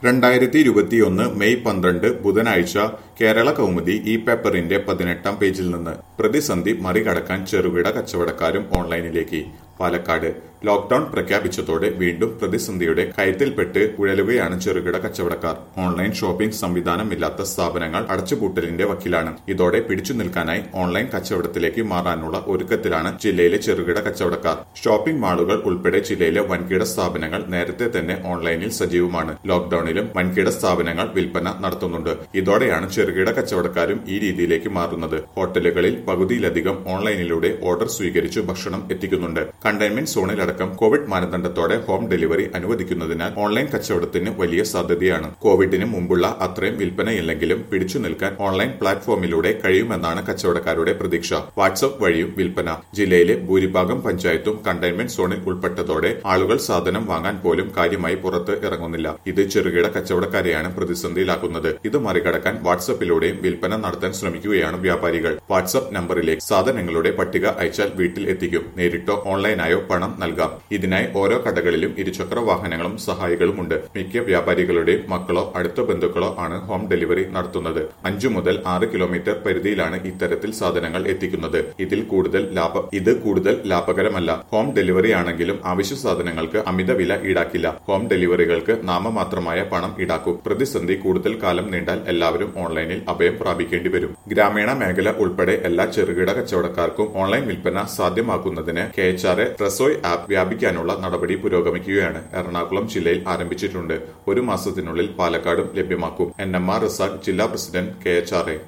രണ്ടായിരത്തി ഇരുപത്തിയൊന്ന് മെയ് പന്ത്രണ്ട് ബുധനാഴ്ച കേരള കൗമുദി ഈ പേപ്പറിന്റെ പതിനെട്ടാം പേജിൽ നിന്ന് പ്രതിസന്ധി മറികടക്കാൻ ചെറുകിട കച്ചവടക്കാരും ഓൺലൈനിലേക്ക് പാലക്കാട് ലോക്ഡൌൺ പ്രഖ്യാപിച്ചതോടെ വീണ്ടും പ്രതിസന്ധിയുടെ കയത്തിൽപ്പെട്ട് ഉഴലുകയാണ് ചെറുകിട കച്ചവടക്കാർ ഓൺലൈൻ ഷോപ്പിംഗ് സംവിധാനമില്ലാത്ത സ്ഥാപനങ്ങൾ അടച്ചുപൂട്ടലിന്റെ വക്കിലാണ് ഇതോടെ പിടിച്ചു നിൽക്കാനായി ഓൺലൈൻ കച്ചവടത്തിലേക്ക് മാറാനുള്ള ഒരുക്കത്തിലാണ് ജില്ലയിലെ ചെറുകിട കച്ചവടക്കാർ ഷോപ്പിംഗ് മാളുകൾ ഉൾപ്പെടെ ജില്ലയിലെ വൻകിട സ്ഥാപനങ്ങൾ നേരത്തെ തന്നെ ഓൺലൈനിൽ സജീവമാണ് ലോക്ഡൌണിലും വൻകിട സ്ഥാപനങ്ങൾ വിൽപ്പന നടത്തുന്നുണ്ട് ഇതോടെയാണ് ചെറുകിട കച്ചവടക്കാരും ഈ രീതിയിലേക്ക് മാറുന്നത് ഹോട്ടലുകളിൽ പകുതിയിലധികം ഓൺലൈനിലൂടെ ഓർഡർ സ്വീകരിച്ചു ഭക്ഷണം എത്തിക്കുന്നുണ്ട് കണ്ടെയ്ൻമെന്റ് സോണിലടക്കം കോവിഡ് മാനദണ്ഡത്തോടെ ഹോം ഡെലിവറി അനുവദിക്കുന്നതിനാൽ ഓൺലൈൻ കച്ചവടത്തിന് വലിയ സാധ്യതയാണ് കോവിഡിന് മുമ്പുള്ള അത്രയും വിൽപ്പനയില്ലെങ്കിലും പിടിച്ചു നിൽക്കാൻ ഓൺലൈൻ പ്ലാറ്റ്ഫോമിലൂടെ കഴിയുമെന്നാണ് കച്ചവടക്കാരുടെ പ്രതീക്ഷ വാട്സ്ആപ്പ് വഴിയും വിൽപ്പന ജില്ലയിലെ ഭൂരിഭാഗം പഞ്ചായത്തും കണ്ടെയ്ൻമെന്റ് സോണിൽ ഉൾപ്പെട്ടതോടെ ആളുകൾ സാധനം വാങ്ങാൻ പോലും കാര്യമായി പുറത്ത് ഇറങ്ങുന്നില്ല ഇത് ചെറുകിട കച്ചവടക്കാരെയാണ് പ്രതിസന്ധിയിലാക്കുന്നത് ഇത് മറികടക്കാൻ വാട്സ്ആപ്പിലൂടെയും വിൽപ്പന നടത്താൻ ശ്രമിക്കുകയാണ് വ്യാപാരികൾ വാട്സ്ആപ്പ് നമ്പറിലേക്ക് സാധനങ്ങളുടെ പട്ടിക അയച്ചാൽ വീട്ടിൽ എത്തിക്കും നേരിട്ടോ ഓൺലൈനായോ പണം നൽകാം ഇതിനായി ഓരോ കടകളിലും ഇരുചക്ര വാഹനങ്ങളും സഹായികളും ഉണ്ട് മിക്ക വ്യാപാരികളുടെയും മക്കളോ അടുത്ത ബന്ധുക്കളോ ആണ് ഹോം ഡെലിവറി നടത്തുന്നത് അഞ്ചു മുതൽ ആറ് കിലോമീറ്റർ പരിധിയിലാണ് ഇത്തരത്തിൽ സാധനങ്ങൾ എത്തിക്കുന്നത് ഇതിൽ കൂടുതൽ ലാഭ ഇത് കൂടുതൽ ലാഭകരമല്ല ഹോം ഡെലിവറി ആണെങ്കിലും അവശ്യ സാധനങ്ങൾക്ക് അമിത വില ഈടാക്കില്ല ഹോം ഡെലിവറികൾക്ക് നാമമാത്രമായ പണം ഈടാക്കും പ്രതിസന്ധി കൂടുതൽ കാലം നീണ്ടാൽ എല്ലാവരും ഓൺലൈനിൽ അഭയം പ്രാപിക്കേണ്ടി വരും ഗ്രാമീണ മേഖല ഉൾപ്പെടെ എല്ലാ ചെറുകിട കച്ചവടക്കാർക്കും ഓൺലൈൻ വിൽപ്പന സാധ്യമാക്കുന്നതിന് K H R A Rasoi app വ്യാപിക്കാനുള്ള നടപടി പുരോഗമിക്കുകയാണ് എറണാകുളം ജില്ലയിൽ ആരംഭിച്ചിട്ടുണ്ട് ഒരു മാസത്തിനുള്ളിൽ പാലക്കാടും ലഭ്യമാക്കും എൻ എം ആർ റസാഖ് ജില്ലാ president K H R A